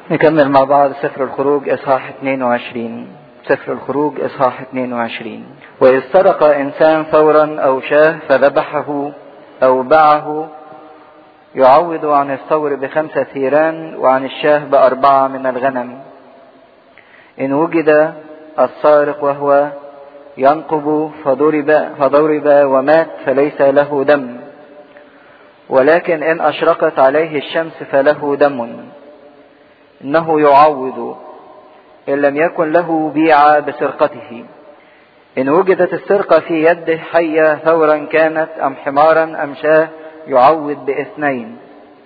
نكمل مع بعض سفر الخروج إصحاح 22 سفر الخروج إصحاح 22 وإذ سرق إنسان ثورا أو شاه فذبحه أو باعه يعوض عن الثور بخمسة ثيران وعن الشاه بأربعة من الغنم إن وجد السارق وهو ينقب فضرب, فضرب ومات فليس له دم ولكن إن أشرقت عليه الشمس فله دم إنه يعوض إن لم يكن له بيع بسرقته إن وجدت السرقة في يده حية ثورا كانت أم حمارا أم شاه يعوض باثنين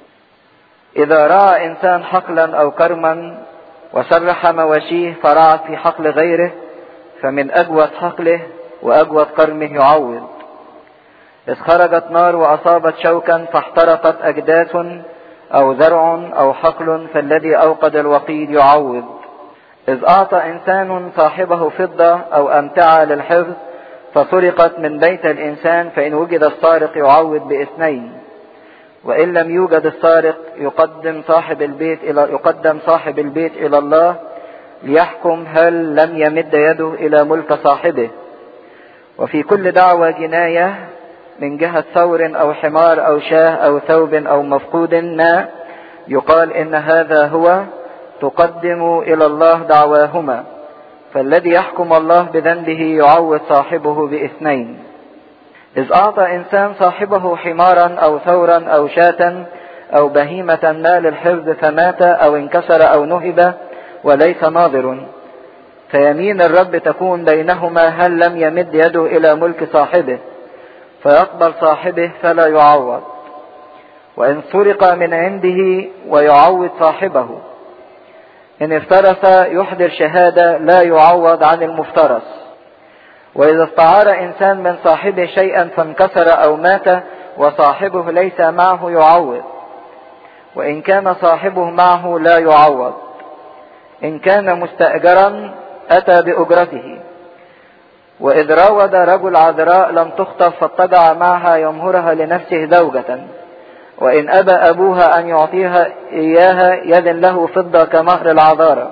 إذا رأى إنسان حقلا أو كرما وسرح مواشيه فرعت في حقل غيره فمن أجود حقله وأجود كرمه يعوض إذ خرجت نار وأصابت شوكا فاحترقت أجداث أو زرع أو حقل فالذي أوقد الوقيد يعوض إذ أعطى إنسان صاحبه فضة أو أمتعة للحفظ فسرقت من بيت الإنسان فإن وجد السارق يعوض باثنين وإن لم يوجد السارق يقدم صاحب البيت إلى يقدم صاحب البيت إلى الله ليحكم هل لم يمد يده إلى ملك صاحبه وفي كل دعوة جناية من جهة ثور أو حمار أو شاه أو ثوب أو مفقود ما يقال إن هذا هو تقدم إلى الله دعواهما فالذي يحكم الله بذنبه يعوض صاحبه باثنين إذ أعطى إنسان صاحبه حمارا أو ثورا أو شاة أو بهيمة ما للحفظ فمات أو انكسر أو نهب وليس ناظر فيمين الرب تكون بينهما هل لم يمد يده إلى ملك صاحبه فيقبل صاحبه فلا يعوض وإن سرق من عنده ويعوض صاحبه إن افترس يحضر شهادة لا يعوض عن المفترس وإذا استعار إنسان من صاحبه شيئا فانكسر أو مات وصاحبه ليس معه يعوض وإن كان صاحبه معه لا يعوض إن كان مستأجرا أتى بأجرته وإذ راود رجل عذراء لم تخطف فاتبع معها يمهرها لنفسه زوجة وإن أبى أبوها أن يعطيها إياها يدن له فضة كمهر العذارى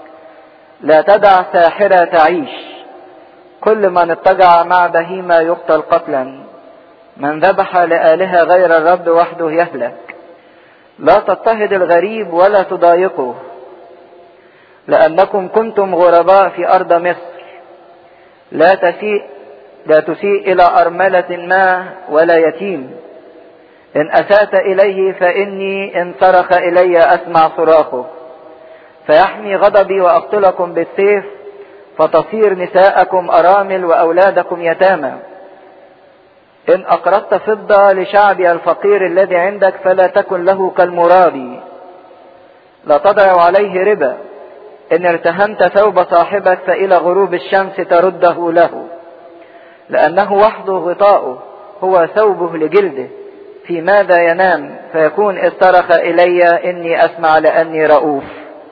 لا تدع ساحرة تعيش كل من اتجع مع بهيمة يقتل قتلا من ذبح لآلهة غير الرب وحده يهلك لا تضطهد الغريب ولا تضايقه لأنكم كنتم غرباء في أرض مصر لا تسيء لا تسيء إلى أرملة ما ولا يتيم إن أسأت إليه فإني إن صرخ إلي أسمع صراخه فيحمي غضبي وأقتلكم بالسيف فتصير نساءكم أرامل وأولادكم يتامى إن أقرضت فضة لشعبي الفقير الذي عندك فلا تكن له كالمرابي لا تضع عليه ربا إن ارتهنت ثوب صاحبك فإلى غروب الشمس ترده له لأنه وحده غطاؤه هو ثوبه لجلده في ماذا ينام فيكون استرخ إلي إني أسمع لأني رؤوف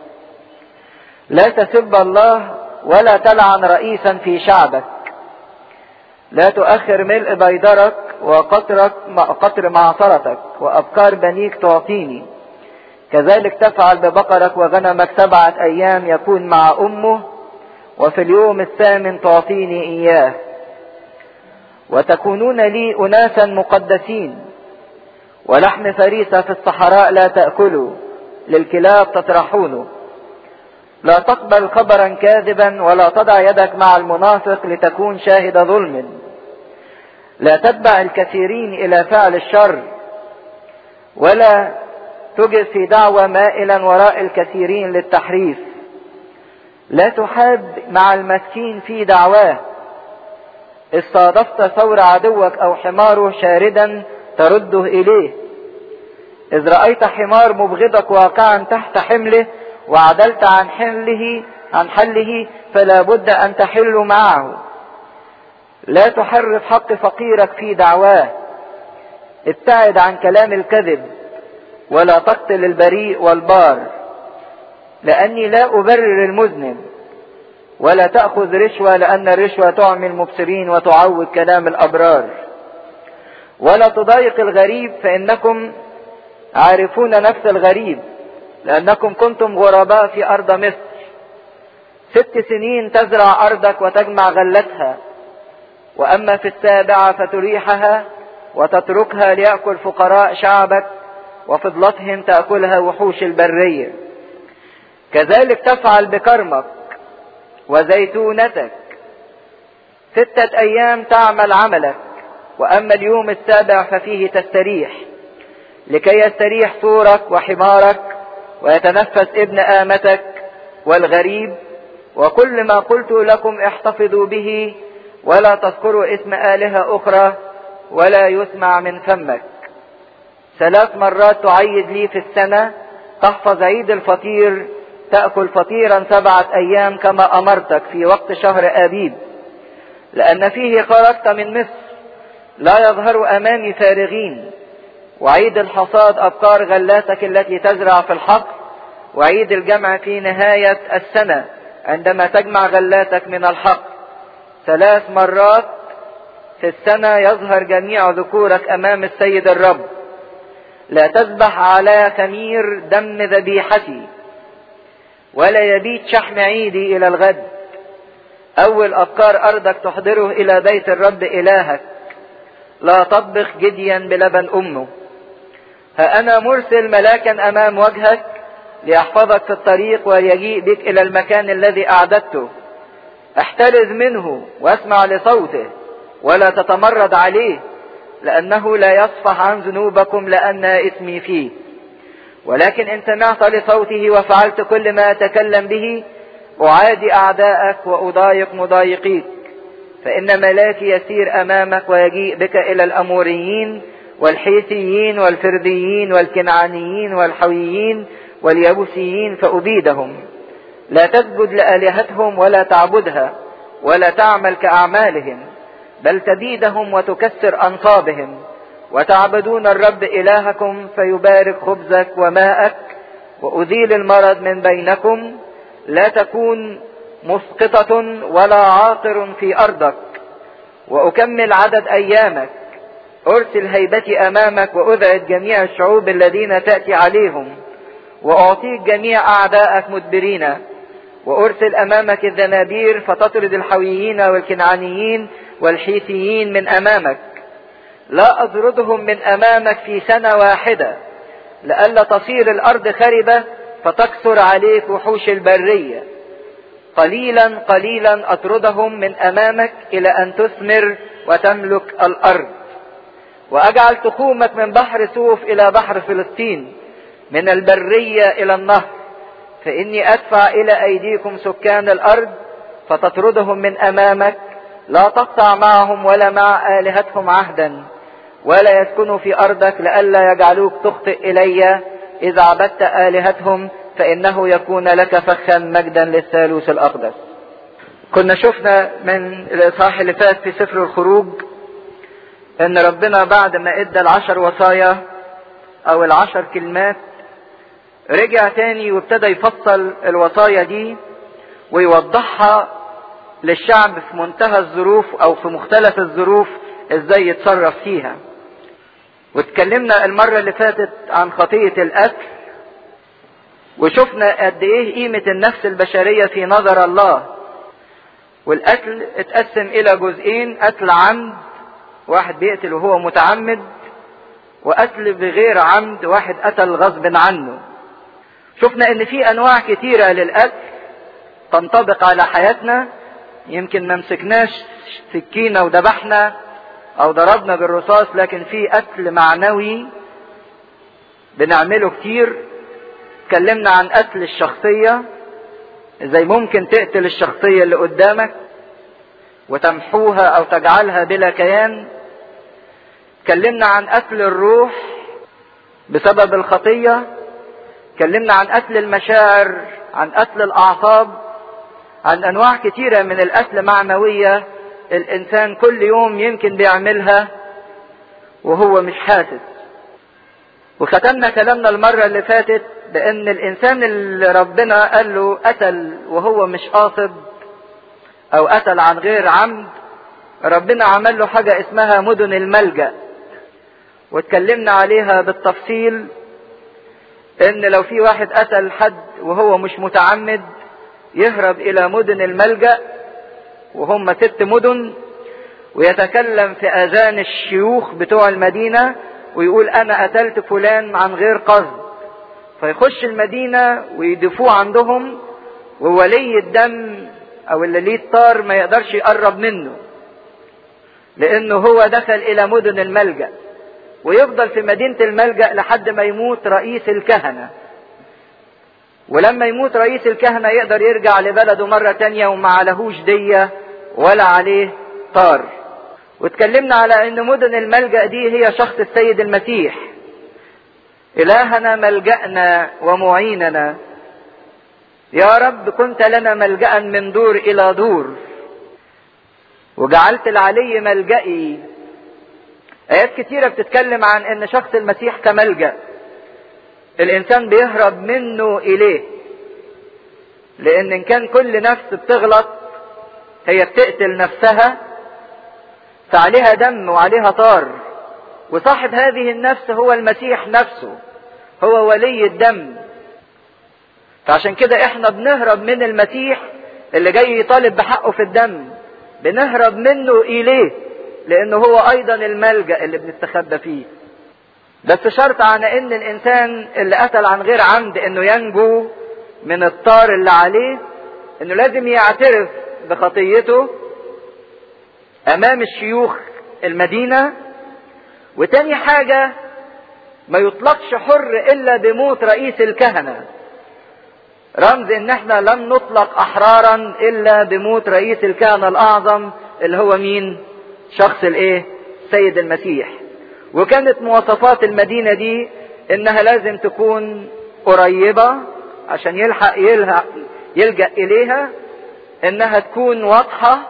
لا تسب الله ولا تلعن رئيسا في شعبك لا تؤخر ملء بيدرك وقطرك قطر معصرتك وأبكار بنيك تعطيني كذلك تفعل ببقرك وغنمك سبعة أيام يكون مع أمه وفي اليوم الثامن تعطيني إياه وتكونون لي أناسا مقدسين ولحم فريسة في الصحراء لا تأكلوا للكلاب تطرحونه لا تقبل خبرا كاذبا ولا تضع يدك مع المنافق لتكون شاهد ظلم لا تتبع الكثيرين إلى فعل الشر ولا تجد في دعوة مائلا وراء الكثيرين للتحريف لا تحاب مع المسكين في دعواه إذ صادفت ثور عدوك أو حماره شاردا ترده إليه إذ رأيت حمار مبغضك واقعا تحت حمله وعدلت عن حله عن حله فلا بد أن تحل معه لا تحرف حق فقيرك في دعواه ابتعد عن كلام الكذب ولا تقتل البريء والبار لأني لا أبرر المذنب ولا تأخذ رشوة لأن الرشوة تعمي المبصرين وتعوج كلام الأبرار ولا تضايق الغريب فإنكم عارفون نفس الغريب لأنكم كنتم غرباء في أرض مصر ست سنين تزرع أرضك وتجمع غلتها وأما في السابعة فتريحها وتتركها ليأكل فقراء شعبك وفضلتهم تأكلها وحوش البرية كذلك تفعل بكرمك وزيتونتك ستة أيام تعمل عملك وأما اليوم السابع ففيه تستريح لكي يستريح ثورك وحمارك ويتنفس ابن آمتك والغريب وكل ما قلت لكم احتفظوا به ولا تذكروا اسم آلهة أخرى ولا يسمع من فمك ثلاث مرات تعيد لي في السنة تحفظ عيد الفطير تأكل فطيرا سبعة أيام كما أمرتك في وقت شهر آبيب لأن فيه خرجت من مصر لا يظهر أمامي فارغين وعيد الحصاد أبكار غلاتك التي تزرع في الحقل وعيد الجمع في نهاية السنة عندما تجمع غلاتك من الحقل ثلاث مرات في السنة يظهر جميع ذكورك أمام السيد الرب لا تذبح على خمير دم ذبيحتي ولا يبيت شحم عيدي إلى الغد أول أبكار أرضك تحضره إلى بيت الرب إلهك لا تطبخ جديا بلبن أمه ها أنا مرسل ملاكا أمام وجهك ليحفظك في الطريق وليجيء بك إلى المكان الذي أعددته احترز منه واسمع لصوته ولا تتمرد عليه لأنه لا يصفح عن ذنوبكم لأن اسمي فيه ولكن إن سمعت لصوته وفعلت كل ما أتكلم به أعادي أعداءك وأضايق مضايقيك فإن ملاكي يسير أمامك ويجيء بك إلى الأموريين والحيثيين والفرديين والكنعانيين والحويين واليبوسيين فأبيدهم لا تسجد لآلهتهم ولا تعبدها ولا تعمل كأعمالهم بل تبيدهم وتكسر أنصابهم وتعبدون الرب إلهكم فيبارك خبزك وماءك وأزيل المرض من بينكم لا تكون مسقطة ولا عاقر في أرضك وأكمل عدد أيامك أرسل هيبتي أمامك وأذعد جميع الشعوب الذين تأتي عليهم وأعطيك جميع أعداءك مدبرين وأرسل أمامك الذنابير فتطرد الحويين والكنعانيين والحيثيين من أمامك لا أطردهم من أمامك في سنة واحدة لئلا تصير الأرض خربة فتكثر عليك وحوش البرية قليلا قليلا أطردهم من أمامك إلى أن تثمر وتملك الأرض وأجعل تخومك من بحر سوف إلى بحر فلسطين من البرية إلى النهر فإني أدفع إلى أيديكم سكان الأرض فتطردهم من أمامك لا تقطع معهم ولا مع آلهتهم عهدا ولا يسكنوا في أرضك لئلا يجعلوك تخطئ إلي إذا عبدت آلهتهم فإنه يكون لك فخا مجدا للثالوث الأقدس كنا شفنا من الإصحاح اللي فات في سفر الخروج إن ربنا بعد ما إدى العشر وصايا أو العشر كلمات رجع تاني وابتدى يفصل الوصايا دي ويوضحها للشعب في منتهى الظروف او في مختلف الظروف ازاي يتصرف فيها واتكلمنا المرة اللي فاتت عن خطية القتل وشفنا قد ايه قيمة النفس البشرية في نظر الله والقتل اتقسم الى جزئين قتل عمد واحد بيقتل وهو متعمد وقتل بغير عمد واحد قتل غصب عنه شفنا ان في انواع كتيرة للقتل تنطبق على حياتنا يمكن ما مسكناش سكينة وذبحنا او ضربنا بالرصاص لكن في قتل معنوي بنعمله كتير اتكلمنا عن قتل الشخصية ازاي ممكن تقتل الشخصية اللي قدامك وتمحوها او تجعلها بلا كيان اتكلمنا عن قتل الروح بسبب الخطية اتكلمنا عن قتل المشاعر عن قتل الاعصاب عن انواع كتيرة من القتل معنوية الانسان كل يوم يمكن بيعملها وهو مش حاسس وختمنا كلامنا المرة اللي فاتت بان الانسان اللي ربنا قال له قتل وهو مش قاصد او قتل عن غير عمد ربنا عمل له حاجة اسمها مدن الملجأ واتكلمنا عليها بالتفصيل ان لو في واحد قتل حد وهو مش متعمد يهرب الى مدن الملجأ وهم ست مدن ويتكلم في اذان الشيوخ بتوع المدينة ويقول انا قتلت فلان عن غير قصد فيخش المدينة ويدفوه عندهم وولي الدم او اللي ليه الطار ما يقدرش يقرب منه لانه هو دخل الى مدن الملجأ ويفضل في مدينة الملجأ لحد ما يموت رئيس الكهنة ولما يموت رئيس الكهنة يقدر يرجع لبلده مرة تانية وما عليهوش دية ولا عليه طار واتكلمنا على ان مدن الملجأ دي هي شخص السيد المسيح الهنا ملجأنا ومعيننا يا رب كنت لنا ملجأ من دور الى دور وجعلت العلي ملجئي ايات كتيرة بتتكلم عن ان شخص المسيح كملجأ الانسان بيهرب منه اليه لان ان كان كل نفس بتغلط هي بتقتل نفسها فعليها دم وعليها طار وصاحب هذه النفس هو المسيح نفسه هو ولي الدم فعشان كده احنا بنهرب من المسيح اللي جاي يطالب بحقه في الدم بنهرب منه اليه لانه هو ايضا الملجأ اللي بنستخبى فيه بس شرط على ان الانسان اللي قتل عن غير عمد انه ينجو من الطار اللي عليه انه لازم يعترف بخطيته امام الشيوخ المدينة وتاني حاجة ما يطلقش حر الا بموت رئيس الكهنة رمز ان احنا لن نطلق احرارا الا بموت رئيس الكهنة الاعظم اللي هو مين شخص الايه سيد المسيح وكانت مواصفات المدينة دي انها لازم تكون قريبة عشان يلحق يلحق يلجأ اليها انها تكون واضحة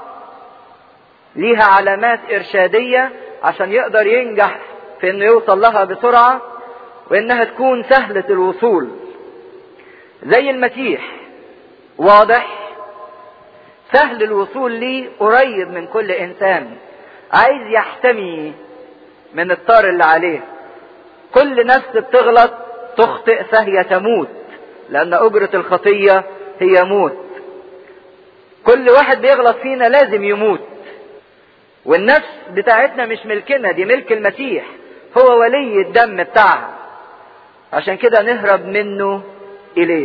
ليها علامات ارشادية عشان يقدر ينجح في انه يوصل لها بسرعة وانها تكون سهلة الوصول زي المسيح واضح سهل الوصول ليه قريب من كل انسان عايز يحتمي من الطار اللي عليه كل نفس بتغلط تخطئ فهي تموت لان اجرة الخطية هي موت كل واحد بيغلط فينا لازم يموت والنفس بتاعتنا مش ملكنا دي ملك المسيح هو ولي الدم بتاعها عشان كده نهرب منه اليه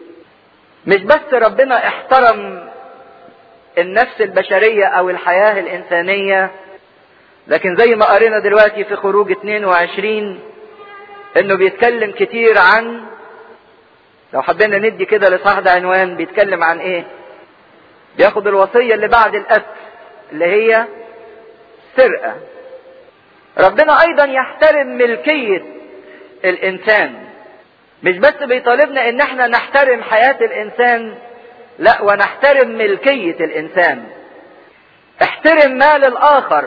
مش بس ربنا احترم النفس البشرية او الحياة الانسانية لكن زي ما قرينا دلوقتي في خروج 22 انه بيتكلم كتير عن لو حبينا ندي كده لصاح ده عنوان بيتكلم عن ايه بياخد الوصية اللي بعد القتل اللي هي سرقة ربنا ايضا يحترم ملكية الانسان مش بس بيطالبنا ان احنا نحترم حياة الانسان لا ونحترم ملكية الانسان احترم مال الاخر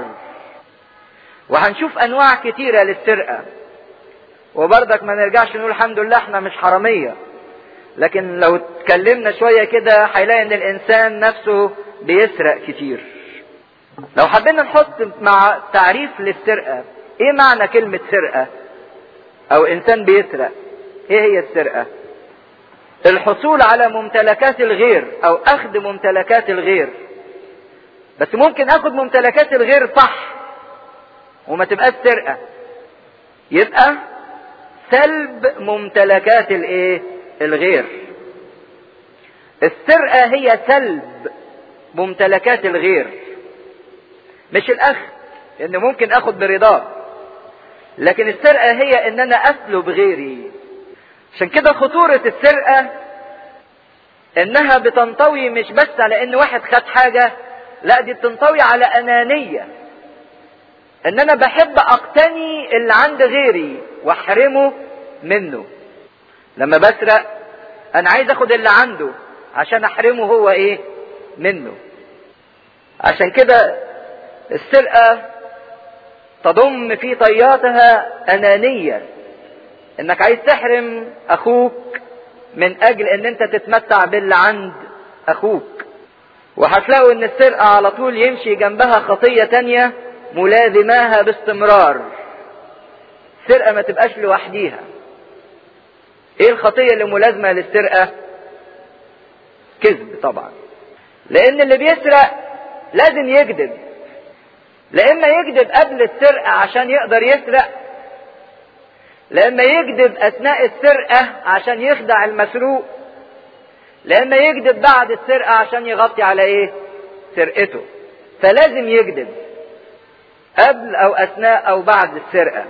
وهنشوف انواع كتيرة للسرقة وبرضك ما نرجعش نقول الحمد لله احنا مش حرامية لكن لو اتكلمنا شوية كده هيلاقي ان الانسان نفسه بيسرق كتير لو حبينا نحط مع تعريف للسرقة ايه معنى كلمة سرقة او انسان بيسرق ايه هي السرقة الحصول على ممتلكات الغير او اخذ ممتلكات الغير بس ممكن اخذ ممتلكات الغير صح وما تبقاش سرقة يبقى سلب ممتلكات الايه الغير السرقة هي سلب ممتلكات الغير مش الاخذ لان ممكن اخد برضاه لكن السرقة هي ان انا اسلب غيري عشان كده خطورة السرقة انها بتنطوي مش بس على ان واحد خد حاجة لا دي بتنطوي على انانية ان انا بحب اقتني اللي عند غيري واحرمه منه لما بسرق انا عايز اخد اللي عنده عشان احرمه هو ايه منه عشان كده السرقة تضم في طياتها انانية انك عايز تحرم اخوك من اجل ان انت تتمتع باللي عند اخوك وهتلاقوا ان السرقة على طول يمشي جنبها خطية تانية ملازماها باستمرار السرقة ما تبقاش لوحديها ايه الخطية اللي ملازمة للسرقة كذب طبعا لان اللي بيسرق لازم يكذب لإما يكذب قبل السرقة عشان يقدر يسرق لإما يكذب أثناء السرقة عشان يخدع المسروق لإما يكذب بعد السرقة عشان يغطي على إيه؟ سرقته فلازم يكذب قبل أو أثناء أو بعد السرقة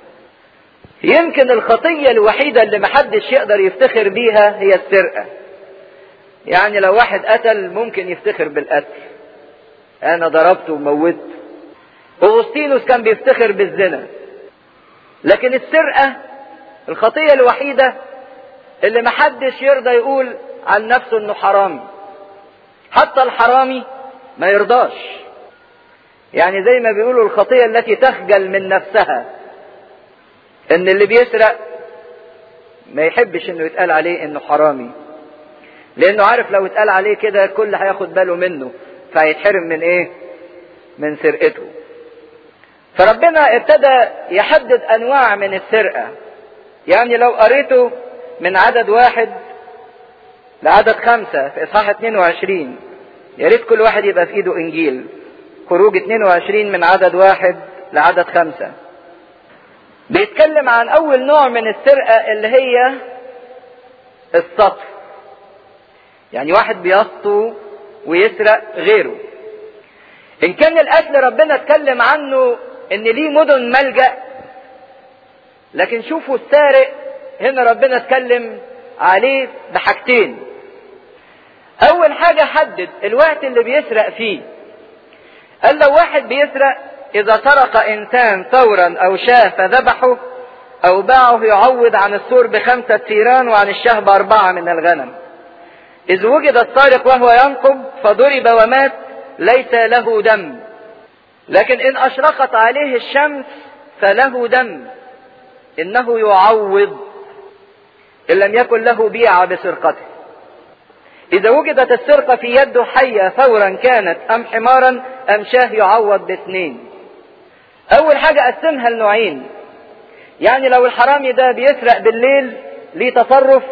يمكن الخطية الوحيدة اللي محدش يقدر يفتخر بيها هي السرقة يعني لو واحد قتل ممكن يفتخر بالقتل أنا ضربت وموت أغسطينوس كان بيفتخر بالزنا لكن السرقة الخطية الوحيدة اللي محدش يرضى يقول عن نفسه انه حرامي حتى الحرامي ما يرضاش يعني زي ما بيقولوا الخطية التي تخجل من نفسها ان اللي بيسرق ما يحبش انه يتقال عليه انه حرامي لانه عارف لو اتقال عليه كده الكل هياخد باله منه فهيتحرم من ايه من سرقته فربنا ابتدى يحدد انواع من السرقة يعني لو قريته من عدد واحد لعدد خمسة في اصحاح 22 يا ريت كل واحد يبقى في ايده انجيل خروج 22 من عدد واحد لعدد خمسة بيتكلم عن اول نوع من السرقة اللي هي السطر يعني واحد بيسطو ويسرق غيره ان كان القتل ربنا اتكلم عنه ان ليه مدن ملجأ لكن شوفوا السارق هنا ربنا اتكلم عليه بحاجتين اول حاجة حدد الوقت اللي بيسرق فيه قال لو واحد بيسرق اذا سرق انسان ثورا او شاه فذبحه او باعه يعوض عن السور بخمسة ثيران وعن الشاه باربعة من الغنم اذ وجد السارق وهو ينقب فضرب ومات ليس له دم لكن ان اشرقت عليه الشمس فله دم انه يعوض ان لم يكن له بيعة بسرقته اذا وجدت السرقة في يده حية فورا كانت ام حمارا ام شاه يعوض باثنين اول حاجة قسمها لنوعين يعني لو الحرامي ده بيسرق بالليل ليه تصرف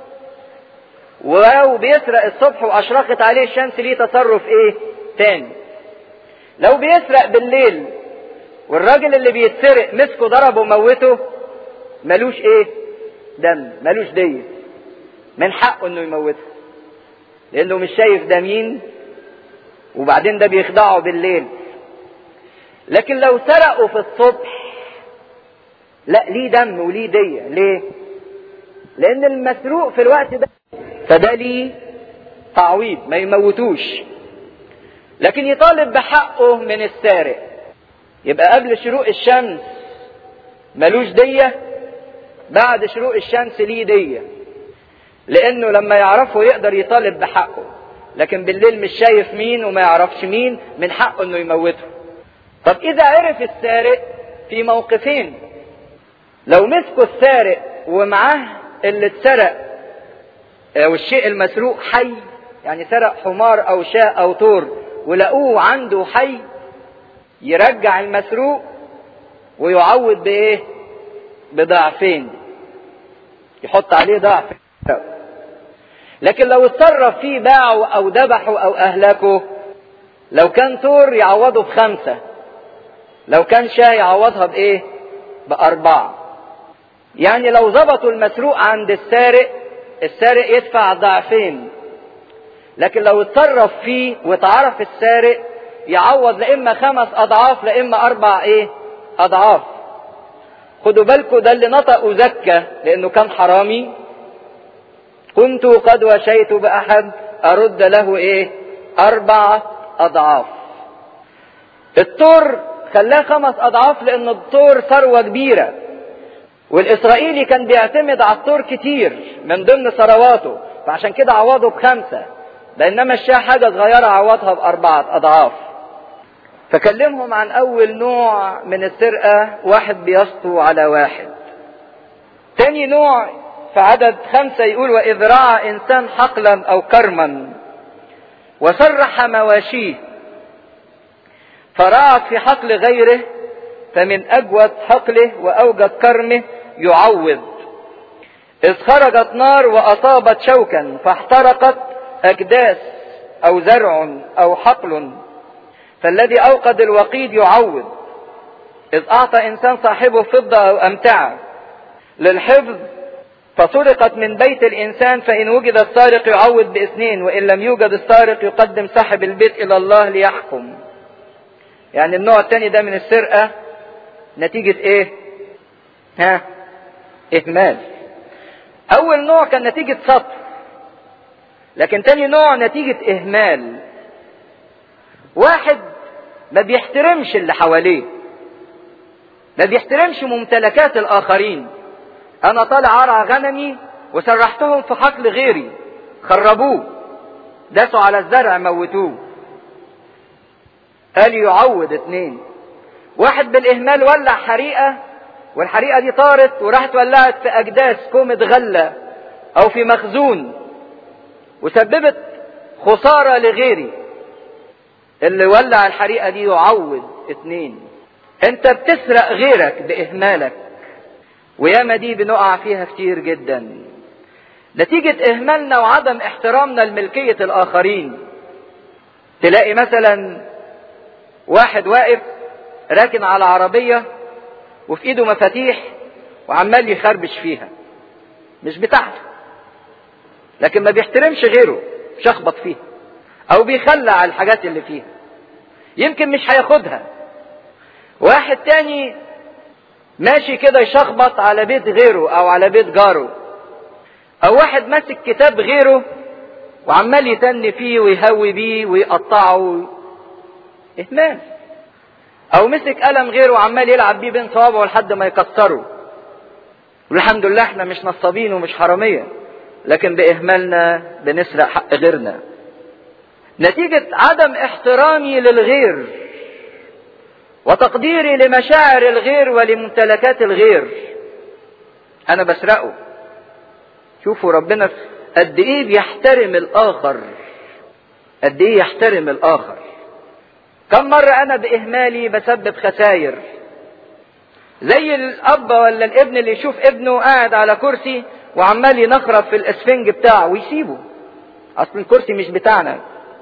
ولو بيسرق الصبح واشرقت عليه الشمس ليه تصرف ايه تاني لو بيسرق بالليل والراجل اللي بيتسرق مسكه ضربه وموته ملوش ايه دم ملوش دية من حقه انه يموته لانه مش شايف ده مين وبعدين ده بيخدعه بالليل لكن لو سرقوا في الصبح لا ليه دم وليه دية ليه لان المسروق في الوقت ده فده ليه تعويض ما يموتوش لكن يطالب بحقه من السارق يبقى قبل شروق الشمس ملوش دية بعد شروق الشمس ليه دية لانه لما يعرفه يقدر يطالب بحقه لكن بالليل مش شايف مين وما يعرفش مين من حقه انه يموته طب اذا عرف السارق في موقفين لو مسكوا السارق ومعاه اللي اتسرق او الشيء المسروق حي يعني سرق حمار او شاء او طور ولقوه عنده حي يرجع المسروق ويعوض بايه بضعفين يحط عليه ضعف لكن لو اتصرف فيه باعه او ذبحه او اهلكه لو كان طور يعوضه بخمسة لو كان شاه يعوضها بايه باربعة يعني لو ظبطوا المسروق عند السارق السارق يدفع ضعفين لكن لو اتصرف فيه واتعرف السارق يعوض لإما خمس أضعاف لإما أربع إيه؟ أضعاف. خدوا بالكم ده اللي نطق وزكى لأنه كان حرامي. كنت قد وشيت بأحد أرد له إيه؟ أربع أضعاف. الطور خلاه خمس أضعاف لأن الطور ثروة كبيرة. والإسرائيلي كان بيعتمد على الطور كتير من ضمن ثرواته فعشان كده عوضه بخمسة بينما الشاه حاجة صغيرة عوضها بأربعة أضعاف فكلمهم عن أول نوع من السرقة واحد بيسطو على واحد تاني نوع في عدد خمسة يقول وإذ رعى إنسان حقلا أو كرما وسرح مواشيه فرعت في حقل غيره فمن أجود حقله وأوجد كرمه يعوض إذ خرجت نار وأصابت شوكا فاحترقت أكداس أو زرع أو حقل فالذي أوقد الوقيد يعوض إذ أعطى إنسان صاحبه فضة أو أمتعة للحفظ فسرقت من بيت الإنسان فإن وجد السارق يعوض باثنين وإن لم يوجد السارق يقدم صاحب البيت إلى الله ليحكم يعني النوع الثاني ده من السرقة نتيجة إيه؟ ها؟ إهمال أول نوع كان نتيجة سطر لكن تاني نوع نتيجة إهمال واحد ما بيحترمش اللي حواليه ما بيحترمش ممتلكات الآخرين أنا طالع أرعى غنمي وسرحتهم في حقل غيري خربوه داسوا على الزرع موتوه قال يعوض اتنين واحد بالإهمال ولع حريقة والحريقة دي طارت وراحت ولعت في أجداس كومة غلة أو في مخزون وسببت خسارة لغيري اللي ولع الحريقة دي يعوض اتنين انت بتسرق غيرك بإهمالك وياما دي بنقع فيها كتير جدا نتيجة إهمالنا وعدم احترامنا لملكية الآخرين تلاقي مثلا واحد واقف راكن على عربية وفي ايده مفاتيح وعمال يخربش فيها مش بتاعته لكن ما بيحترمش غيره شخبط فيها او بيخلع الحاجات اللي فيها يمكن مش هياخدها واحد تاني ماشي كده يشخبط على بيت غيره او على بيت جاره او واحد ماسك كتاب غيره وعمال يتن فيه ويهوي بيه ويقطعه اهمال او مسك قلم غيره وعمال يلعب بيه بين صوابعه لحد ما يكسره والحمد لله احنا مش نصابين ومش حراميه لكن باهمالنا بنسرق حق غيرنا نتيجه عدم احترامي للغير وتقديري لمشاعر الغير ولممتلكات الغير انا بسرقه شوفوا ربنا قد ايه بيحترم الاخر قد ايه يحترم الاخر كم مرة انا باهمالي بسبب خساير زي الاب ولا الابن اللي يشوف ابنه قاعد على كرسي وعمال ينخرب في الاسفنج بتاعه ويسيبه اصل الكرسي مش بتاعنا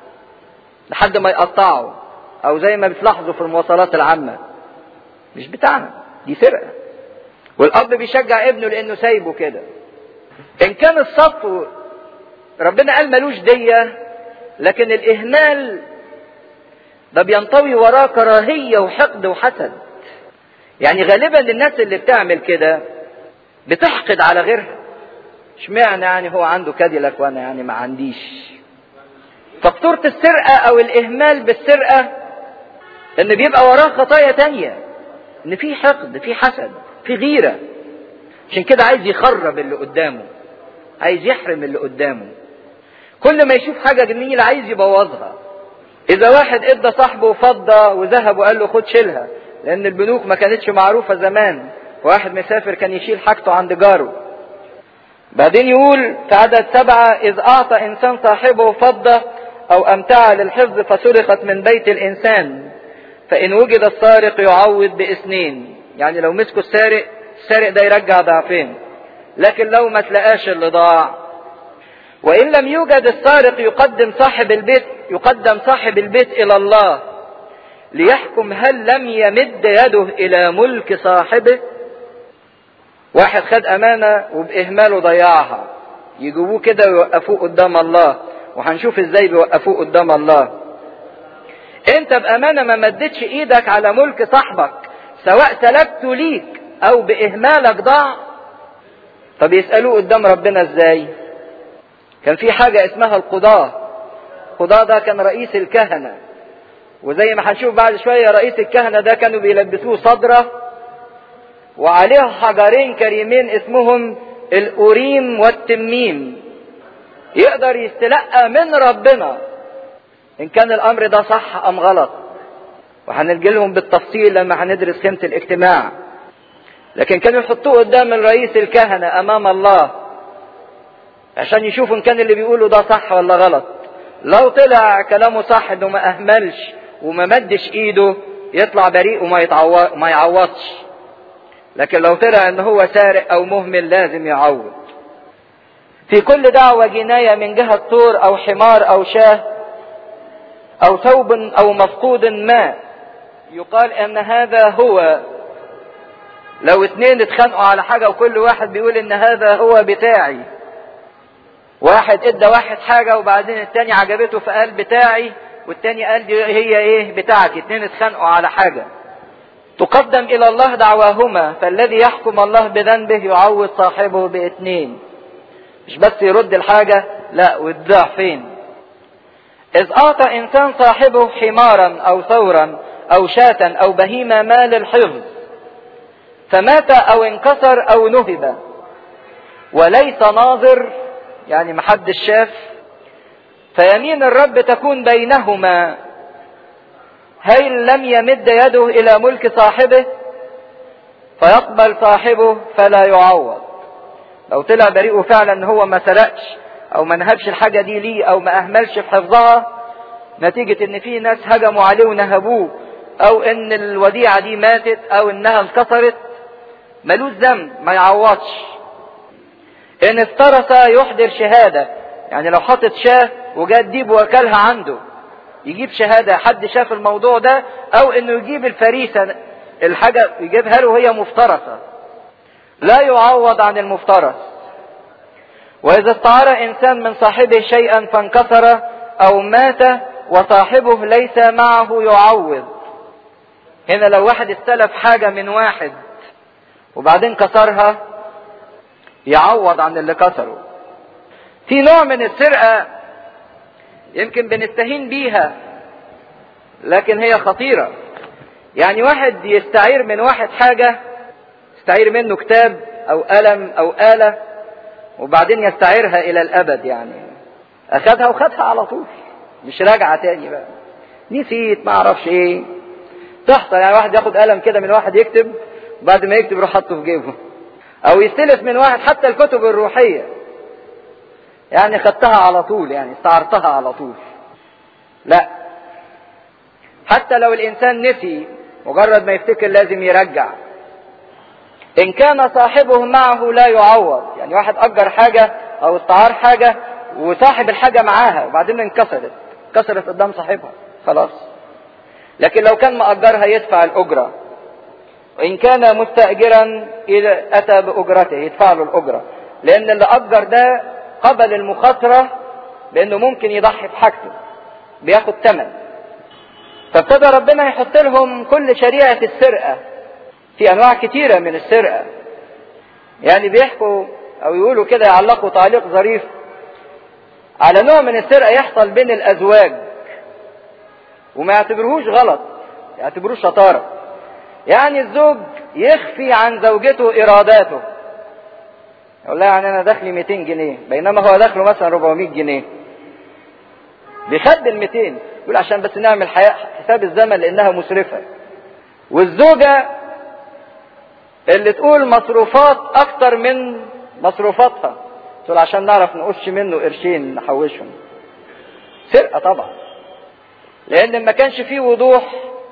لحد ما يقطعه او زي ما بتلاحظوا في المواصلات العامة مش بتاعنا دي سرقة والاب بيشجع ابنه لانه سايبه كده ان كان السطو ربنا قال ملوش دية لكن الاهمال ده بينطوي وراه كراهية وحقد وحسد يعني غالبا الناس اللي بتعمل كده بتحقد على غيرها اشمعنى يعني هو عنده كاديلاك وانا يعني ما عنديش فخطورة السرقة او الاهمال بالسرقة ان بيبقى وراه خطايا تانية ان في حقد في حسد في غيرة عشان كده عايز يخرب اللي قدامه عايز يحرم اللي قدامه كل ما يشوف حاجة جميلة عايز يبوظها اذا واحد ادى صاحبه فضة وذهب وقال له خد شيلها لان البنوك ما كانتش معروفة زمان واحد مسافر كان يشيل حاجته عند جاره بعدين يقول في عدد سبعة إذ أعطى إنسان صاحبه فضة أو أمتعة للحفظ فسرقت من بيت الإنسان فإن وجد السارق يعوض باثنين يعني لو مسكوا السارق السارق ده يرجع ضعفين لكن لو ما تلاقاش اللي ضاع وإن لم يوجد السارق يقدم صاحب البيت يقدم صاحب البيت إلى الله ليحكم هل لم يمد يده إلى ملك صاحبه واحد خد أمانة وبإهماله ضيعها يجيبوه كده ويوقفوه قدام الله وهنشوف ازاي بيوقفوه قدام الله انت بأمانة ما مدتش ايدك على ملك صاحبك سواء سلبته ليك او بإهمالك ضاع طب يسألوه قدام ربنا ازاي كان في حاجة اسمها القضاة القضاة ده كان رئيس الكهنة وزي ما هنشوف بعد شوية رئيس الكهنة ده كانوا بيلبسوه صدرة وعليه حجرين كريمين اسمهم الأوريم والتميم يقدر يستلقى من ربنا إن كان الأمر ده صح أم غلط وهنلجي لهم بالتفصيل لما هندرس خيمة الاجتماع لكن كانوا يحطوه قدام الرئيس الكهنة أمام الله عشان يشوفوا إن كان اللي بيقوله ده صح ولا غلط لو طلع كلامه صح إنه ما أهملش وما مدش إيده يطلع بريء وما يتعو... ما يعوضش لكن لو طلع ان هو سارق او مهمل لازم يعوض في كل دعوة جناية من جهة طور أو حمار أو شاه أو ثوب أو مفقود ما يقال أن هذا هو لو اتنين اتخانقوا على حاجة وكل واحد بيقول ان هذا هو بتاعي واحد ادى واحد حاجة وبعدين التاني عجبته فقال بتاعي والتاني قال دي هي ايه بتاعتي اتنين اتخانقوا على حاجة تقدم الى الله دعواهما فالذي يحكم الله بذنبه يعوض صاحبه باثنين مش بس يرد الحاجة لا والضعفين إذ أعطى إنسان صاحبه حمارا أو ثورا أو شاة أو بهيمة مال الحفظ فمات أو انكسر أو نهب وليس ناظر يعني محدش شاف فيمين الرب تكون بينهما هل لم يمد يده إلى ملك صاحبه فيقبل صاحبه فلا يعوض لو طلع بريئه فعلا ان هو ما سرقش او ما نهبش الحاجه دي ليه او ما اهملش في حفظها نتيجه ان في ناس هجموا عليه ونهبوه او ان الوديعه دي ماتت او انها انكسرت ملوش ذنب ما يعوضش ان افترس يحضر شهاده يعني لو حاطط شاه وجات ديب وكلها عنده يجيب شهاده حد شاف الموضوع ده او انه يجيب الفريسه الحاجه يجيبها له وهي مفترسه لا يعوض عن المفترس واذا استعار انسان من صاحبه شيئا فانكسر او مات وصاحبه ليس معه يعوض هنا لو واحد استلف حاجه من واحد وبعدين كسرها يعوض عن اللي كسره في نوع من السرقه يمكن بنستهين بيها لكن هي خطيره يعني واحد يستعير من واحد حاجه يستعير منه كتاب او قلم او آلة وبعدين يستعيرها الى الابد يعني اخدها وخدها على طول مش راجعة تاني بقى نسيت ما اعرفش ايه تحصل يعني واحد ياخد قلم كده من واحد يكتب وبعد ما يكتب يروح حاطه في جيبه او يستلف من واحد حتى الكتب الروحية يعني خدتها على طول يعني استعرتها على طول لا حتى لو الانسان نسي مجرد ما يفتكر لازم يرجع إن كان صاحبه معه لا يعوض يعني واحد أجر حاجة أو استعار حاجة وصاحب الحاجة معاها وبعدين انكسرت كسرت قدام صاحبها خلاص لكن لو كان مأجرها يدفع الأجرة وإن كان مستأجرا إذا أتى بأجرته يدفع له الأجرة لأن اللي أجر ده قبل المخاطرة لأنه ممكن يضحي بحاجته بياخد ثمن فابتدى ربنا يحط لهم كل شريعة السرقة في انواع كتيرة من السرقة يعني بيحكوا او يقولوا كده يعلقوا تعليق ظريف على نوع من السرقة يحصل بين الازواج وما يعتبرهوش غلط يعتبروه شطارة يعني الزوج يخفي عن زوجته اراداته يقول لها يعني انا دخلي 200 جنيه بينما هو دخله مثلا 400 جنيه بيخد ال 200 يقول عشان بس نعمل حساب الزمن لانها مسرفة والزوجة اللي تقول مصروفات اكتر من مصروفاتها تقول عشان نعرف نقش منه قرشين نحوشهم سرقة طبعا لان ما كانش فيه وضوح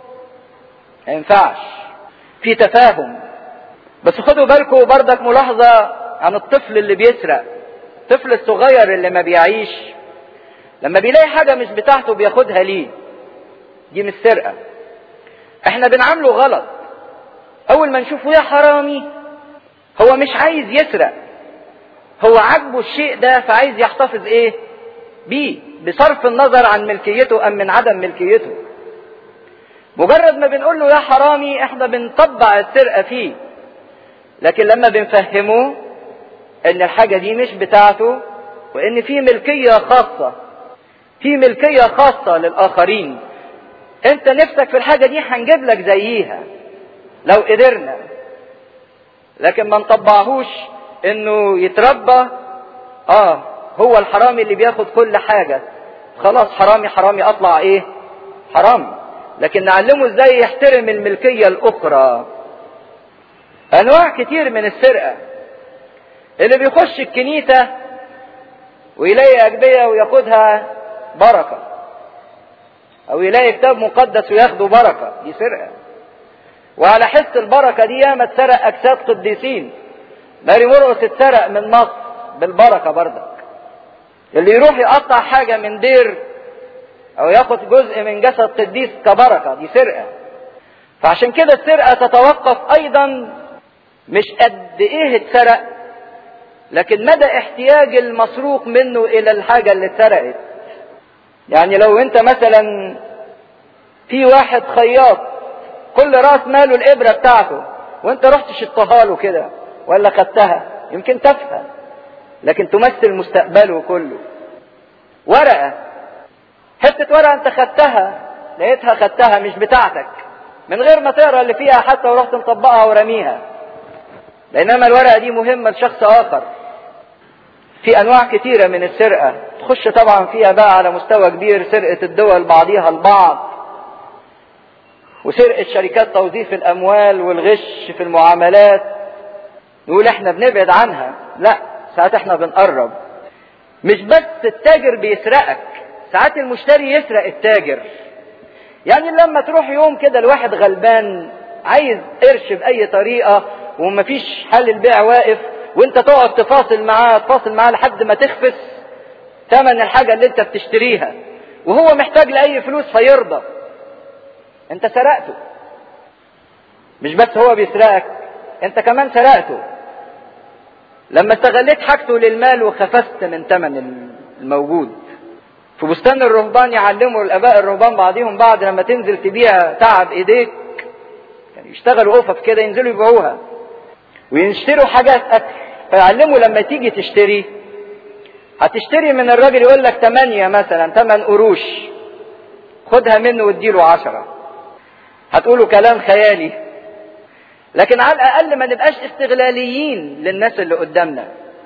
ما ينفعش في تفاهم بس خدوا بالكم بردك ملاحظة عن الطفل اللي بيسرق الطفل الصغير اللي ما بيعيش لما بيلاقي حاجة مش بتاعته بياخدها ليه دي مش سرقة احنا بنعامله غلط اول ما نشوفه يا حرامي هو مش عايز يسرق هو عاجبه الشيء ده فعايز يحتفظ ايه بيه بصرف النظر عن ملكيته ام من عدم ملكيته مجرد ما بنقول له يا حرامي احنا بنطبع السرقة فيه لكن لما بنفهمه ان الحاجة دي مش بتاعته وان في ملكية خاصة في ملكية خاصة للاخرين انت نفسك في الحاجة دي هنجيب لك زيها لو قدرنا لكن ما نطبعهوش انه يتربى اه هو الحرامي اللي بياخد كل حاجة خلاص حرامي حرامي اطلع ايه حرامي لكن نعلمه ازاي يحترم الملكية الاخرى انواع كتير من السرقة اللي بيخش الكنيسة ويلاقي اجبية وياخدها بركة او يلاقي كتاب مقدس وياخده بركة دي سرقة وعلى حس البركة دي ياما اتسرق أجساد قديسين ماري مرقس اتسرق من مصر بالبركة بردك اللي يروح يقطع حاجة من دير او ياخد جزء من جسد قديس كبركة دي سرقة فعشان كده السرقة تتوقف ايضا مش قد ايه اتسرق لكن مدى احتياج المسروق منه الى الحاجة اللي اتسرقت يعني لو انت مثلا في واحد خياط كل راس ماله الابرة بتاعته وانت رحت شطها له كده ولا خدتها يمكن تفهم لكن تمثل مستقبله كله ورقة حتة ورقة انت خدتها لقيتها خدتها مش بتاعتك من غير ما تقرا اللي فيها حتى ورحت مطبقها ورميها بينما الورقة دي مهمة لشخص آخر في أنواع كتيرة من السرقة تخش طبعا فيها بقى على مستوى كبير سرقة الدول بعضيها البعض وسرقة شركات توظيف الأموال والغش في المعاملات نقول احنا بنبعد عنها لا ساعات احنا بنقرب مش بس التاجر بيسرقك ساعات المشتري يسرق التاجر يعني لما تروح يوم كده الواحد غلبان عايز قرش بأي طريقة ومفيش حل البيع واقف وانت تقعد تفاصل معاه تفاصل معاه لحد ما تخفس ثمن الحاجة اللي انت بتشتريها وهو محتاج لأي فلوس فيرضى انت سرقته مش بس هو بيسرقك انت كمان سرقته لما استغليت حاجته للمال وخفست من ثمن الموجود في بستان الرهبان يعلموا الاباء الرهبان بعضهم بعض لما تنزل تبيع تعب ايديك يعني يشتغلوا قفف كده ينزلوا يبيعوها ويشتروا حاجات اكل فيعلموا لما تيجي تشتري هتشتري من الراجل يقول لك 8 مثلا 8 قروش خدها منه واديله 10 هتقولوا كلام خيالي لكن على الاقل ما نبقاش استغلاليين للناس اللي قدامنا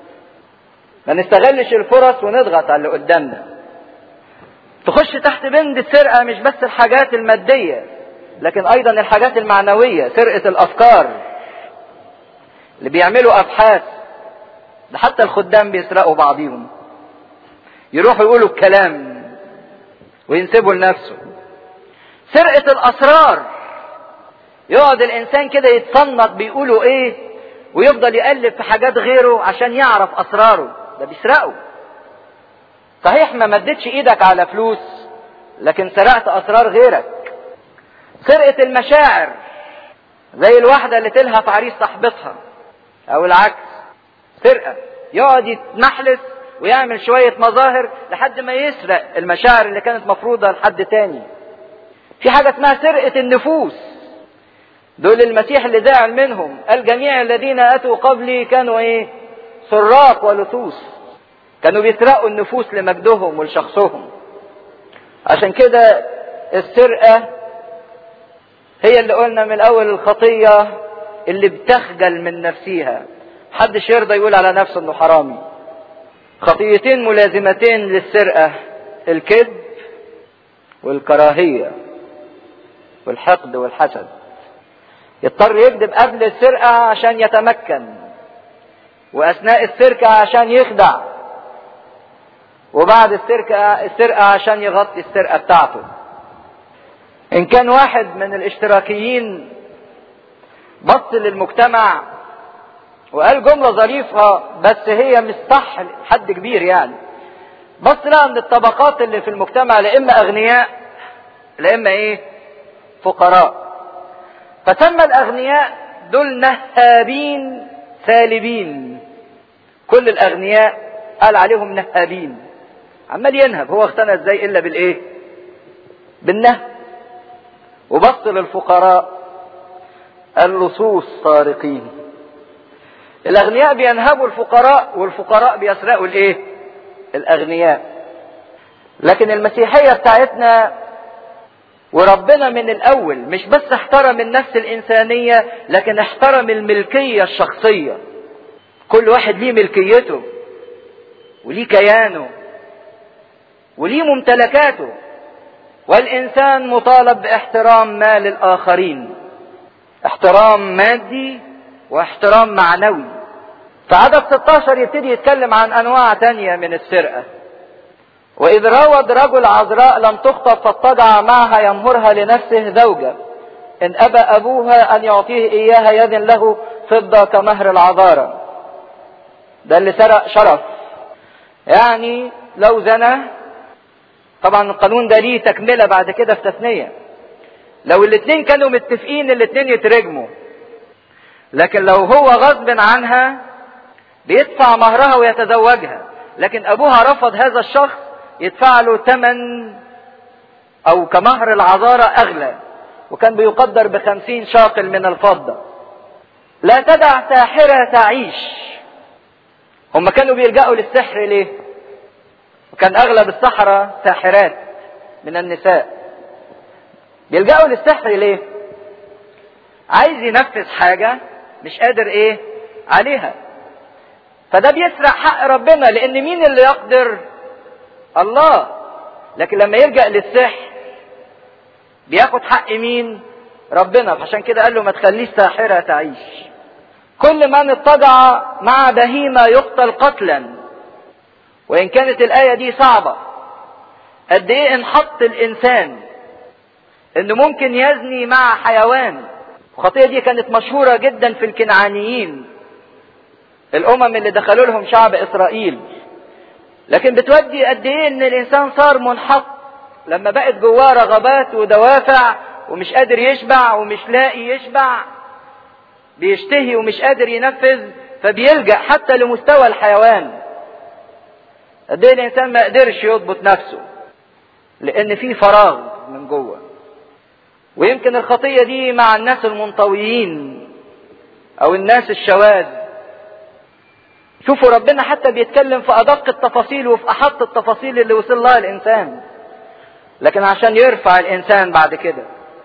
ما نستغلش الفرص ونضغط على اللي قدامنا تخش تحت بند السرقه مش بس الحاجات الماديه لكن ايضا الحاجات المعنويه سرقه الافكار اللي بيعملوا ابحاث ده حتى الخدام بيسرقوا بعضيهم يروحوا يقولوا الكلام وينسبوا لنفسه سرقة الأسرار يقعد الإنسان كده يتصنط بيقولوا إيه ويفضل يقلب في حاجات غيره عشان يعرف أسراره ده بيسرقوا صحيح ما مدتش إيدك على فلوس لكن سرقت أسرار غيرك سرقة المشاعر زي الواحدة اللي تلهف عريس صاحبتها أو العكس سرقة يقعد يتمحلس ويعمل شوية مظاهر لحد ما يسرق المشاعر اللي كانت مفروضة لحد تاني في حاجة اسمها سرقة النفوس دول المسيح اللي زعل منهم قال جميع الذين أتوا قبلي كانوا إيه سراق ولصوص كانوا بيسرقوا النفوس لمجدهم ولشخصهم عشان كده السرقة هي اللي قلنا من الأول الخطية اللي بتخجل من نفسها محدش يرضى يقول على نفسه انه حرامي خطيتين ملازمتين للسرقة الكذب والكراهية والحقد والحسد يضطر يكذب قبل السرقة عشان يتمكن وأثناء السرقة عشان يخدع وبعد السرقة السرقة عشان يغطي السرقة بتاعته إن كان واحد من الاشتراكيين بص للمجتمع وقال جملة ظريفة بس هي مش صح لحد كبير يعني بص لها ان الطبقات اللي في المجتمع لا اما اغنياء لا اما ايه فقراء فسمى الاغنياء دول نهابين سالبين كل الاغنياء قال عليهم نهابين عمال ينهب هو اغتنى ازاي الا بالايه بالنهب وبص للفقراء اللصوص سارقين الاغنياء بينهبوا الفقراء والفقراء بيسرقوا الايه الاغنياء لكن المسيحيه بتاعتنا وربنا من الاول مش بس احترم النفس الانسانيه لكن احترم الملكيه الشخصيه كل واحد ليه ملكيته وليه كيانه وليه ممتلكاته والانسان مطالب باحترام مال الاخرين احترام مادي واحترام معنوي فعدد 16 يبتدي يتكلم عن انواع تانية من السرقة واذ راود رجل عذراء لم تخطب فاضطجع معها يمهرها لنفسه زوجة ان ابى ابوها ان يعطيه اياها يد له فضة كمهر العذارة ده اللي سرق شرف يعني لو زنى طبعا القانون ده ليه تكملة بعد كده في تثنية لو الاتنين كانوا متفقين الاتنين يترجموا لكن لو هو غصب عنها بيدفع مهرها ويتزوجها لكن ابوها رفض هذا الشخص يدفع له ثمن او كمهر العذارة اغلى وكان بيقدر بخمسين شاقل من الفضة لا تدع ساحرة تعيش هم كانوا بيلجأوا للسحر ليه وكان اغلب السحرة ساحرات من النساء بيلجأوا للسحر ليه عايز ينفذ حاجة مش قادر ايه عليها فده بيسرق حق ربنا لان مين اللي يقدر الله لكن لما يلجأ للسحر بياخد حق مين ربنا فعشان كده قال له ما تخليش ساحرة تعيش كل من اتضع مع بهيمة يقتل قتلا وإن كانت الآية دي صعبة قد إيه انحط الإنسان إنه ممكن يزني مع حيوان الخطية دي كانت مشهورة جدا في الكنعانيين الأمم اللي دخلوا لهم شعب إسرائيل لكن بتودي قد إيه إن الإنسان صار منحط لما بقت جواه رغبات ودوافع ومش قادر يشبع ومش لاقي يشبع بيشتهي ومش قادر ينفذ فبيلجأ حتى لمستوى الحيوان قد ايه الانسان ما قدرش يضبط نفسه لان في فراغ من جوه ويمكن الخطيه دي مع الناس المنطويين او الناس الشواذ شوفوا ربنا حتى بيتكلم في ادق التفاصيل وفي احط التفاصيل اللي وصل لها الانسان لكن عشان يرفع الانسان بعد كده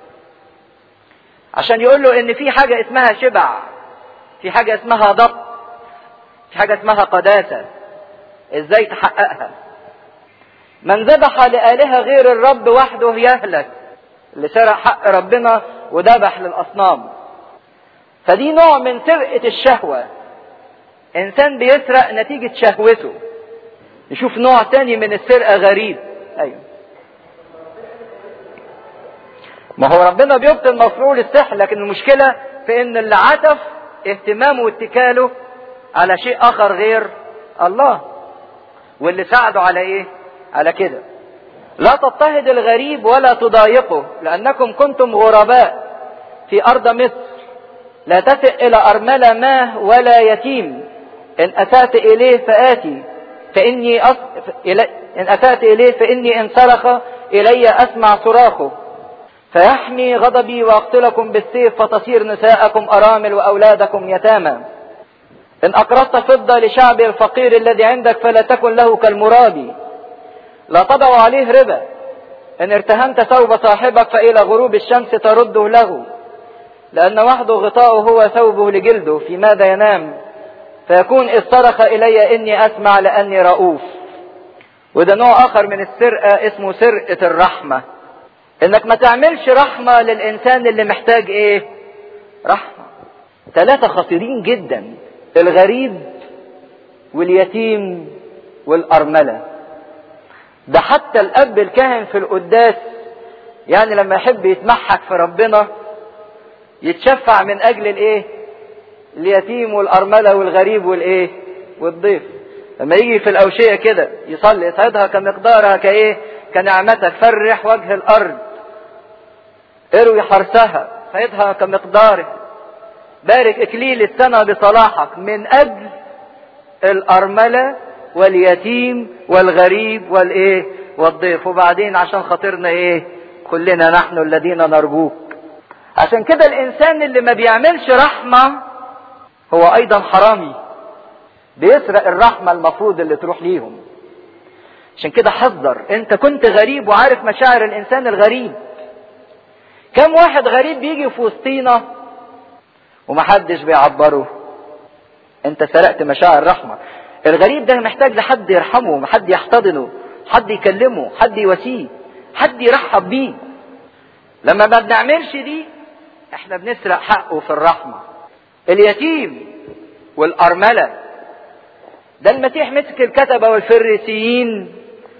عشان يقول له ان في حاجه اسمها شبع في حاجه اسمها ضبط في حاجه اسمها قداسه ازاي تحققها من ذبح لآلهة غير الرب وحده يهلك اللي سرق حق ربنا وذبح للأصنام فدي نوع من سرقة الشهوة إنسان بيسرق نتيجة شهوته نشوف نوع تاني من السرقة غريب أيوه ما هو ربنا بيبطل مفعول السحر لكن المشكلة في إن اللي عطف اهتمامه واتكاله على شيء آخر غير الله واللي ساعدوا على ايه على كده لا تضطهد الغريب ولا تضايقه لانكم كنتم غرباء في ارض مصر لا تسئ الى ارمله ماه ولا يتيم ان اسات اليه فاتي فاني أص... ان اسات اليه فاني ان صرخ الي اسمع صراخه فيحمي غضبي واقتلكم بالسيف فتصير نساءكم ارامل واولادكم يتامى إن أقرضت فضة لشعبي الفقير الذي عندك فلا تكن له كالمرابي لا تضع عليه ربا إن ارتهنت ثوب صاحبك فإلى غروب الشمس ترده له لأن وحده غطاؤه هو ثوبه لجلده في ماذا ينام فيكون إذ صرخ إلي إني أسمع لأني رؤوف وده نوع آخر من السرقة اسمه سرقة الرحمة إنك ما تعملش رحمة للإنسان اللي محتاج إيه رحمة ثلاثة خطيرين جدا الغريب واليتيم والأرملة ده حتى الأب الكاهن في القداس يعني لما يحب يتمحك في ربنا يتشفع من أجل الإيه؟ اليتيم والأرملة والغريب والإيه؟ والضيف لما يجي في الأوشية كده يصلي يسعدها كمقدارها كإيه؟ كنعمتك فرح وجه الأرض اروي حرسها سعدها كمقدارها بارك اكليل السنة بصلاحك من اجل الارملة واليتيم والغريب والايه والضيف وبعدين عشان خاطرنا ايه كلنا نحن الذين نرجوك عشان كده الانسان اللي ما بيعملش رحمة هو ايضا حرامي بيسرق الرحمة المفروض اللي تروح ليهم عشان كده حذر انت كنت غريب وعارف مشاعر الانسان الغريب كم واحد غريب بيجي في وسطينا ومحدش بيعبره انت سرقت مشاعر رحمة الغريب ده محتاج لحد يرحمه حد يحتضنه حد يكلمه حد يواسيه حد يرحب بيه لما ما بنعملش دي احنا بنسرق حقه في الرحمة اليتيم والأرملة ده المسيح مسك الكتبة والفريسيين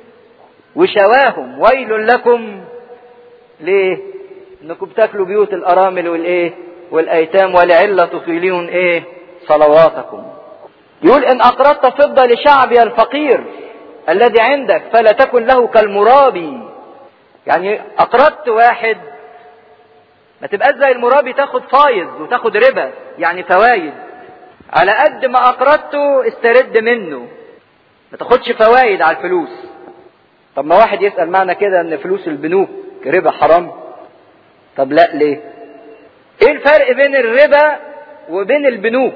وشواهم ويل لكم ليه انكم بتاكلوا بيوت الارامل والايه والايتام ولعلة تطيلون ايه صلواتكم يقول ان اقرضت فضة لشعبي الفقير الذي عندك فلا تكن له كالمرابي يعني اقرضت واحد ما تبقاش زي المرابي تاخد فايض وتاخد ربا يعني فوايد على قد ما اقرضته استرد منه ما تاخدش فوايد على الفلوس طب ما واحد يسأل معنى كده ان فلوس البنوك ربا حرام طب لا ليه ايه الفرق بين الربا وبين البنوك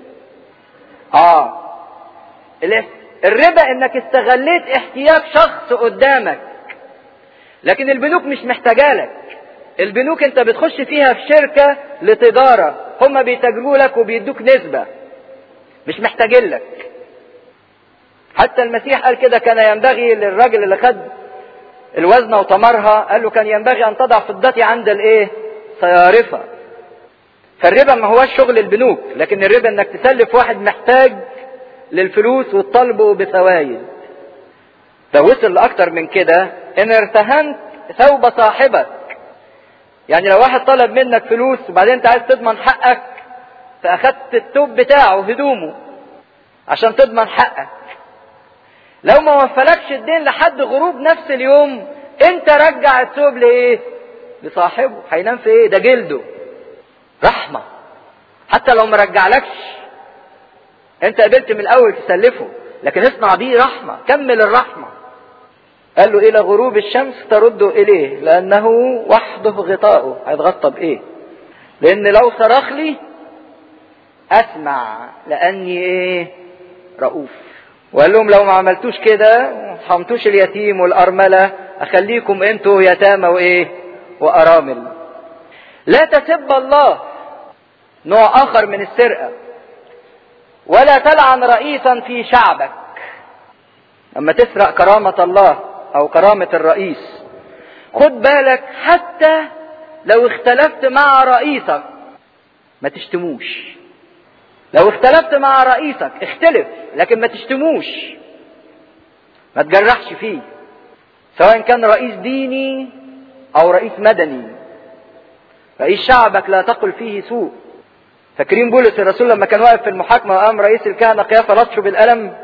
اه الربا انك استغليت احتياج شخص قدامك لكن البنوك مش محتاجالك البنوك انت بتخش فيها في شركة لتجارة هم بيتاجروا لك وبيدوك نسبة مش محتاجين لك حتى المسيح قال كده كان ينبغي للراجل اللي خد الوزنة وطمرها قال له كان ينبغي ان تضع فضتي عند الايه صيارفة فالربا ما هوش شغل البنوك لكن الربا انك تسلف واحد محتاج للفلوس وتطالبه بفوايد ده وصل لاكتر من كده ان ارتهنت ثوب صاحبك يعني لو واحد طلب منك فلوس وبعدين انت عايز تضمن حقك فاخدت التوب بتاعه هدومه عشان تضمن حقك لو ما وفلكش الدين لحد غروب نفس اليوم انت رجع الثوب لايه لصاحبه هينام في ايه ده جلده رحمه حتى لو ما رجعلكش انت قبلت من الاول تسلفه لكن اصنع بيه رحمه كمل الرحمه قال له الى غروب الشمس ترد اليه لانه وحده غطاؤه هيتغطى بايه لان لو صرخ لي اسمع لاني ايه رؤوف وقال لهم لو ما عملتوش كده حمتوش اليتيم والارمله اخليكم انتوا يتامى وايه وارامل لا تسب الله نوع اخر من السرقه ولا تلعن رئيسا في شعبك اما تسرق كرامه الله او كرامة الرئيس خد بالك حتى لو اختلفت مع رئيسك ما تشتموش لو اختلفت مع رئيسك اختلف لكن ما تشتموش ما تجرحش فيه سواء كان رئيس ديني او رئيس مدني رئيس شعبك لا تقل فيه سوء فاكرين بولس الرسول لما كان واقف في المحاكمة وقام رئيس الكهنة قيافة لطشه بالقلم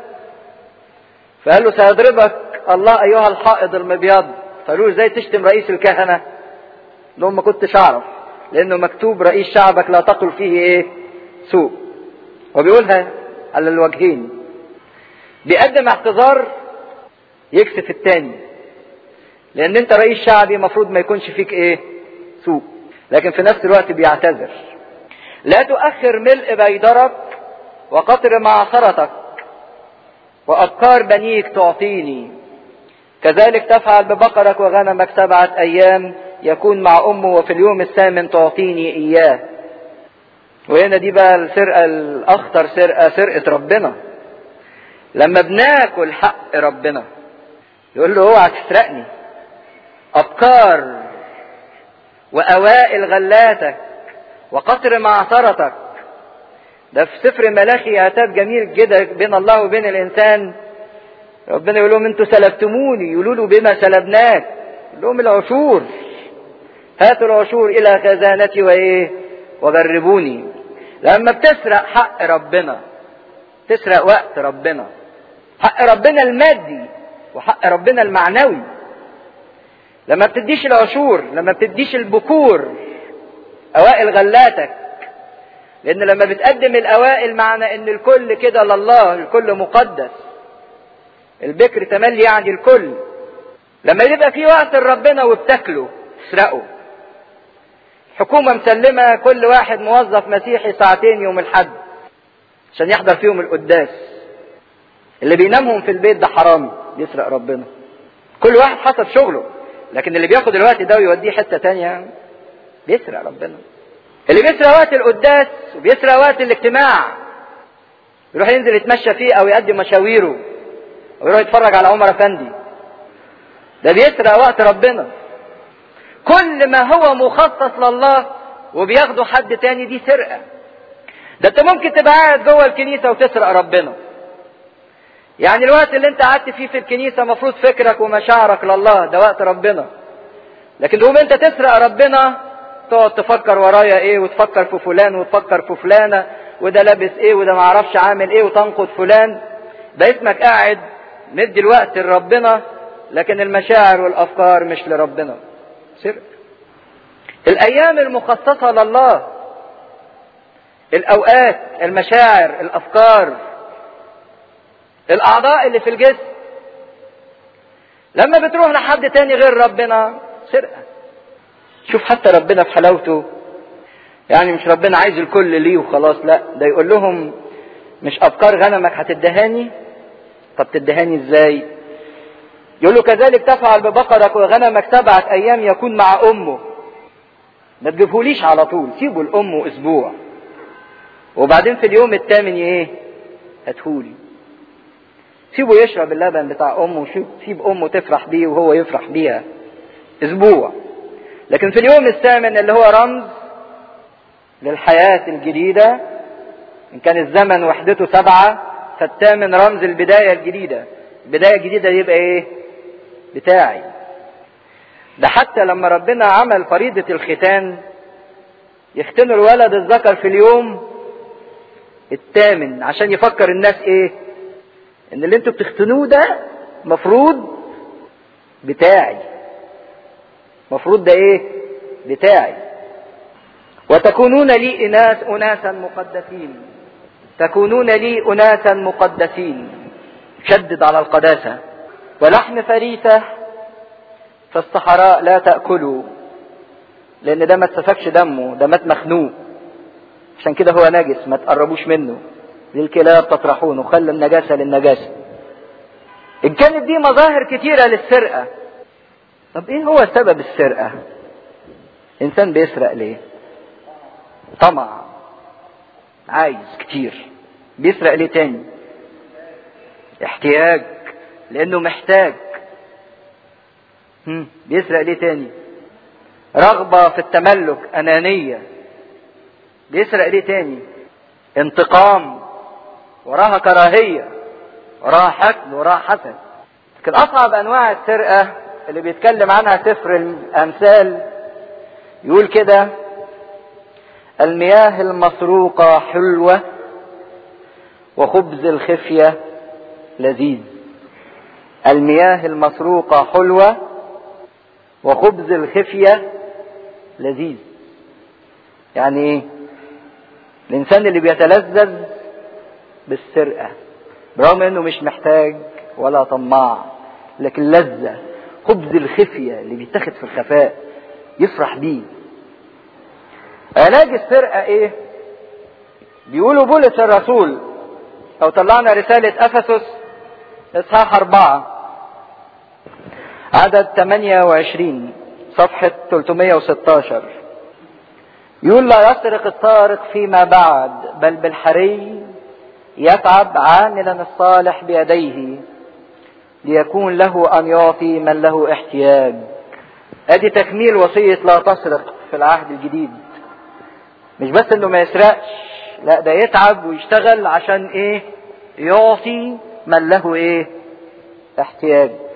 فقال له سيضربك الله ايها الحائض المبيض فقالوا ازاي تشتم رئيس الكهنه لهم ما كنتش اعرف لانه مكتوب رئيس شعبك لا تقل فيه ايه سوء وبيقولها على الوجهين بيقدم اعتذار يكسف التاني لان انت رئيس شعبي المفروض ما يكونش فيك ايه سوء لكن في نفس الوقت بيعتذر لا تؤخر ملء بيدرك وقطر معصرتك وأبكار بنيك تعطيني كذلك تفعل ببقرك وغنمك سبعة أيام يكون مع أمه وفي اليوم الثامن تعطيني إياه وهنا دي بقى السرقة الأخطر سرقة سرقة ربنا لما بناكل حق ربنا يقول له اوعى تسرقني أبكار وأوائل غلاتك وقطر معصرتك ده في سفر ملاخي عتاب جميل جدا بين الله وبين الانسان ربنا يقول لهم انتوا سلبتموني يقولوا له بما سلبناك يقول لهم العشور هاتوا العشور الى خزانتي وايه وجربوني لما بتسرق حق ربنا تسرق وقت ربنا حق ربنا المادي وحق ربنا المعنوي لما بتديش العشور لما بتديش البكور اوائل غلاتك لان لما بتقدم الاوائل معنى ان الكل كده لله الكل مقدس البكر تملي يعني الكل لما يبقى في وقت لربنا وبتاكله تسرقه حكومة مسلمة كل واحد موظف مسيحي ساعتين يوم الحد عشان يحضر فيهم القداس اللي بينامهم في البيت ده حرام بيسرق ربنا كل واحد حسب شغله لكن اللي بياخد الوقت ده ويوديه حتة تانية بيسرق ربنا اللي بيسرق وقت القداس وبيسرق وقت الاجتماع يروح ينزل يتمشى فيه او يقدم مشاويره او يروح يتفرج على عمر افندي ده بيسرق وقت ربنا كل ما هو مخصص لله وبياخده حد تاني دي سرقه ده انت ممكن تبقى قاعد جوه الكنيسه وتسرق ربنا يعني الوقت اللي انت قعدت فيه في الكنيسه مفروض فكرك ومشاعرك لله ده وقت ربنا لكن تقوم انت تسرق ربنا تقعد تفكر ورايا ايه وتفكر في فلان وتفكر في فلانه وده لابس ايه وده معرفش عامل ايه وتنقد فلان ده اسمك قاعد مدي الوقت لربنا لكن المشاعر والافكار مش لربنا سر الايام المخصصه لله الاوقات المشاعر الافكار الاعضاء اللي في الجسم لما بتروح لحد تاني غير ربنا سرقه شوف حتى ربنا في حلاوته يعني مش ربنا عايز الكل ليه وخلاص لا ده يقول لهم مش افكار غنمك هتدهاني طب تدهاني ازاي يقول له كذلك تفعل ببقرك وغنمك سبعة ايام يكون مع امه ما تجيبهوليش على طول سيبه لامه اسبوع وبعدين في اليوم الثامن ايه هاتهولي سيبه يشرب اللبن بتاع امه سيب امه تفرح بيه وهو يفرح بيها اسبوع لكن في اليوم الثامن اللي هو رمز للحياة الجديدة إن كان الزمن وحدته سبعة فالثامن رمز البداية الجديدة البداية الجديدة يبقى إيه؟ بتاعي ده حتى لما ربنا عمل فريضة الختان يختنوا الولد الذكر في اليوم الثامن عشان يفكر الناس ايه ان اللي انتوا بتختنوه ده مفروض بتاعي مفروض ده ايه بتاعي وتكونون لي اناس اناسا مقدسين تكونون لي اناسا مقدسين شدد على القداسه ولحم فريسه في الصحراء لا تاكلوا لان ده ما اتسفكش دمه ده مات مخنوق عشان كده هو نجس ما تقربوش منه للكلاب تطرحونه خلى النجاسه للنجاسه ان كانت دي مظاهر كتيره للسرقه طب ايه هو سبب السرقه انسان بيسرق ليه طمع عايز كتير بيسرق ليه تاني احتياج لانه محتاج هم. بيسرق ليه تاني رغبة في التملك أنانية بيسرق ليه تاني انتقام وراها كراهية وراها حقد وراها حسد لكن أصعب أنواع السرقة اللي بيتكلم عنها سفر الأمثال يقول كده المياه المسروقة حلوة وخبز الخفية لذيذ المياه المسروقة حلوة وخبز الخفية لذيذ يعني ايه الانسان اللي بيتلذذ بالسرقة برغم انه مش محتاج ولا طماع لكن لذة خبز الخفية اللي بيتاخد في الخفاء يفرح بيه علاج السرقة ايه بيقولوا بولس الرسول لو طلعنا رسالة افسس اصحاح اربعة عدد 28 صفحة 316 يقول لا يسرق السارق فيما بعد بل بالحري يتعب عاملا الصالح بيديه ليكون له ان يعطي من له احتياج ادي تكميل وصية لا تسرق في العهد الجديد مش بس انه ما يسرقش لا ده يتعب ويشتغل عشان ايه يعطي من له ايه احتياج